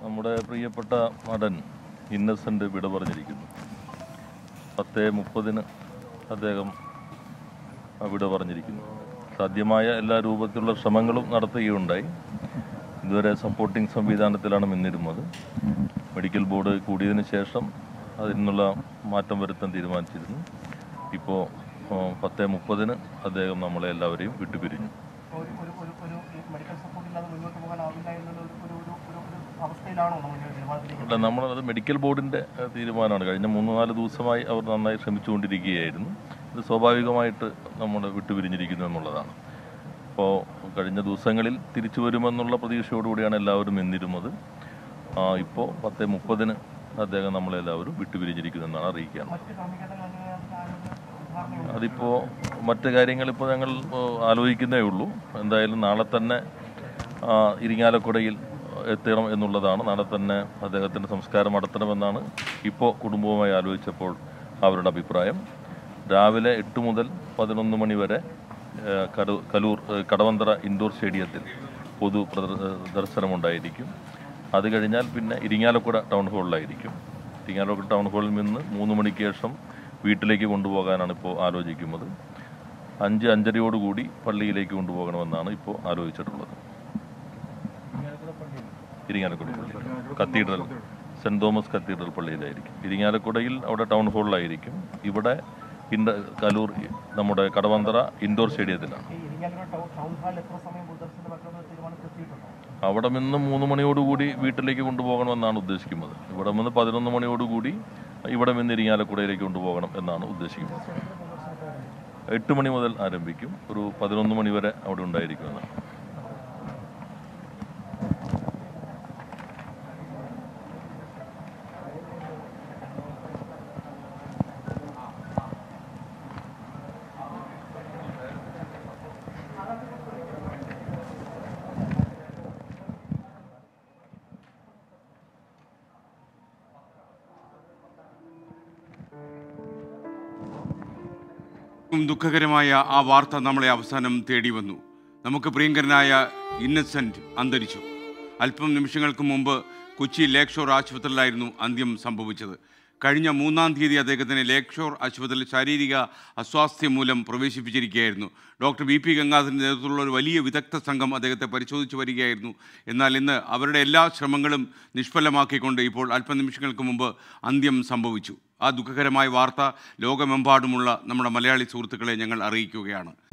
നമ്മുടെ പ്രിയപ്പെട്ട നടൻ ഇന്നസെൻ്റ് വിട പറഞ്ഞിരിക്കുന്നു പത്ത് മുപ്പതിന് അദ്ദേഹം വിട പറഞ്ഞിരിക്കുന്നു സാധ്യമായ എല്ലാ രൂപത്തിലുള്ള ശ്രമങ്ങളും നടത്തുകയുണ്ടായി ഇതുവരെ സപ്പോർട്ടിംഗ് സംവിധാനത്തിലാണ് നിന്നിരുന്നത് മെഡിക്കൽ ബോർഡ് കൂടിയതിന് ശേഷം അതിനുള്ള മാറ്റം വരുത്താൻ തീരുമാനിച്ചിരുന്നു ഇപ്പോൾ പത്ത് മുപ്പതിന് അദ്ദേഹം നമ്മളെ എല്ലാവരെയും വിട്ടുപിരിഞ്ഞു ഒരു ഒരു ഒരു ഒരു ഈ മെഡിക്കൽ സപ്പോർട്ട് ഇല്ലാതെ മുന്നോട്ട് പോകാനാവില്ല എന്നുള്ള ഒരു ഒരു ഒരു ഒരു ഒരു അവസ്ഥയിലാണോ നമ്മൾ ഈ തീരുമാനത്തിലേക്ക് അല്ല നമ്മളത് മെഡിക്കൽ ബോർഡിൻ്റെ ഏഹ്, തീരുമാനമാണ് കഴിഞ്ഞ മൂന്ന് നാല് ദിവസമായി അവർ നന്നായി ശ്രമിച്ചുകൊണ്ടിരിക്കുകയായിരുന്നു ഇത് സ്വാഭാവികമായിട്ട് നമ്മൾ വിട്ടുപിരിഞ്ഞിരിക്കുന്നു എന്നുള്ളതാണ് അപ്പോൾ കഴിഞ്ഞ ദിവസങ്ങളിൽ തിരിച്ചു വരുമെന്നുള്ള പ്രതീക്ഷയോടുകൂടിയാണ് എല്ലാവരും എന്നിരുന്നത് ഇപ്പോൾ പത്ത് മുപ്പതിന് അദ്ദേഹം നമ്മളെല്ലാവരും വിട്ടുപിരിഞ്ഞിരിക്കുന്നു എന്നാണ് അറിയിക്കുകയാണ് മറ്റ് ക്രമീകരണങ്ങൾ അങ്ങനെ ആരോഗ്യ ധാരണയുണ്ട് അതിപ്പോൾ മറ്റ് കാര്യങ്ങൾ ഇപ്പോൾ ഞങ്ങൾ ഏഹ്, ആലോചിക്കുന്നേ ഉള്ളൂ എന്തായാലും നാളെ തന്നെ ആ, ഇരിങ്ങാലക്കുടയിൽ എത്തണം എന്നുള്ളതാണ് നാളെ തന്നെ അദ്ദേഹത്തിൻ്റെ സംസ്കാരം നടത്തണമെന്നാണ് ഇപ്പോൾ കുടുംബവുമായി ആലോചിച്ചപ്പോൾ അവരുടെ അഭിപ്രായം രാവിലെ എട്ട് മുതൽ പതിനൊന്ന് മണി വരെ ഏഹ്, കരു കലൂർ ഏഹ്, കടവന്തറ ഇൻഡോർ സ്റ്റേഡിയത്തിൽ പൊതു പ്രദർ- ഏഹ്, ദർശനമുണ്ടായിരിക്കും അത് കഴിഞ്ഞാൽ പിന്നെ ഇരിങ്ങാലക്കുട ടൗൺ ഹാളിലായിരിക്കും ഇരിങ്ങാലക്കുട ടൗൺ ഹാളിൽ നിന്ന് മൂന്ന് മണിക്ക് ശേഷം വീട്ടിലേക്ക് കൊണ്ടുപോകാനാണ് ഇപ്പോൾ ആലോചിക്കുന്നത് അഞ്ച് അഞ്ചരയോടുകൂടി പള്ളിയിലേക്ക് കൊണ്ടുപോകണമെന്നാണ് ഇപ്പോൾ ആലോചിച്ചിട്ടുള്ളത് ഇരിങ്ങാലക്കുട പള്ളി കത്തീഡ്രൽ സെൻറ് തോമസ് കത്തീഡ്രൽ പള്ളിയിലായിരിക്കും ഇരിങ്ങാലക്കുടയിൽ അവിടെ ടൗൺ ഹാളിലായിരിക്കും ഇവിടെ ഇൻഡ കലൂർ നമ്മുടെ കടവന്തറ ഇൻഡോർ സ്റ്റേഡിയത്തിലാണ് ഈ ഇരിങ്ങാലക്കുട ടൗൺ ടൗൺ ഹാളിൽ എത്ര സമയം പൊതുദർശനം വെക്കണമെന്ന് തീരുമാനത്തിലെത്തിയിട്ടുണ്ടോ അവിടെ നിന്ന് മൂന്ന് മണിയോടുകൂടി വീട്ടിലേക്ക് കൊണ്ടുപോകണമെന്നാണ് ഉദ്ദേശിക്കുന്നത് ഇവിടെ നിന്ന് പതിനൊന്ന് മണിയോടുകൂടി ഇവിടെ നിന്ന് ഇരിങ്ങാലക്കുടയിലേക്ക് കൊണ്ടുപോകണം എന്നാണ് ഉദ്ദേശിക്കുന്നത് എട്ട് മണി മുതൽ ആരംഭിക്കും ഒരു പതിനൊന്ന് മണി വരെ അവിടെ ഉണ്ടായിരിക്കുമെന്നാണ് ഉം ദുഃഖകരമായ ആ വാർത്ത നമ്മളെ അവസാനം തേടി വന്നു നമുക്ക് പ്രിയങ്കരനായ ഇന്നസെന്റ് അന്തരിച്ചു അല്പം നിമിഷങ്ങൾക്ക് മുമ്പ് കൊച്ചി ലേക്ക് ഷോർ ആശുപത്രിയിലായിരുന്നു അന്ത്യം സംഭവിച്ചത് കഴിഞ്ഞ മൂന്നാം തീയതി അദ്ദേഹത്തിന് ലേക്ക് ഷോർ ആശുപത്രിയിൽ ശാരീരിക അസ്വാസ്ഥ്യം മൂലം പ്രവേശിപ്പിച്ചിരിക്കുകയായിരുന്നു ഡോക്ടർ ബി പി ഗംഗാധരൻ്റെ നേതൃത്വത്തിലുള്ള ഒരു വലിയ വിദഗ്ധ സംഘം അദ്ദേഹത്തെ പരിശോധിച്ച് വരികയായിരുന്നു എന്നാൽ ഇന്ന് അവരുടെ എല്ലാ ശ്രമങ്ങളും നിഷ്ഫലമാക്കിക്കൊണ്ട് ഇപ്പോൾ അല്പനിമിഷങ്ങൾക്ക് മുമ്പ് അന്ത്യം സംഭവിച്ചു ആ ദുഃഖകരമായ വാർത്ത ലോകമെമ്പാടുമുള്ള നമ്മുടെ മലയാളി സുഹൃത്തുക്കളെ ഞങ്ങൾ അറിയിക്കുകയാണ്